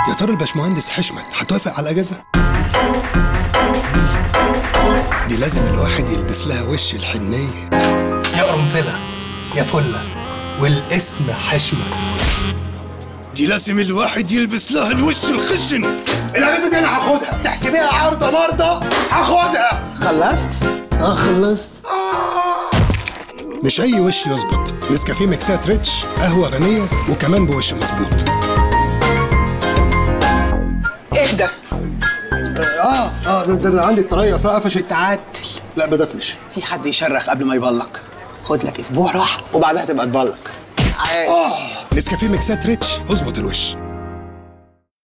يا ترى الباشمهندس حشمت هتوافق على الاجازه دي لازم الواحد يلبس لها وش الحنيه يا قنفله يا فله والاسم حشمت دي لازم الواحد يلبس لها الوش الخشن الاجازه دي انا هاخدها تحسبيها عارضه مرضى هاخدها خلصت؟ اه خلصت مش اي وش يظبط نسكافيه ميكسات ريتش قهوه غنيه وكمان بوش مظبوط اهدى اه اه ده, ده, ده عندي الطريه صح قفشت تعدل لا بدفنش في حد يشرخ قبل ما يبلك خد لك اسبوع راحه وبعدها تبقى تبلك عاش نسكافيه ميكسات ريتش اظبط الوش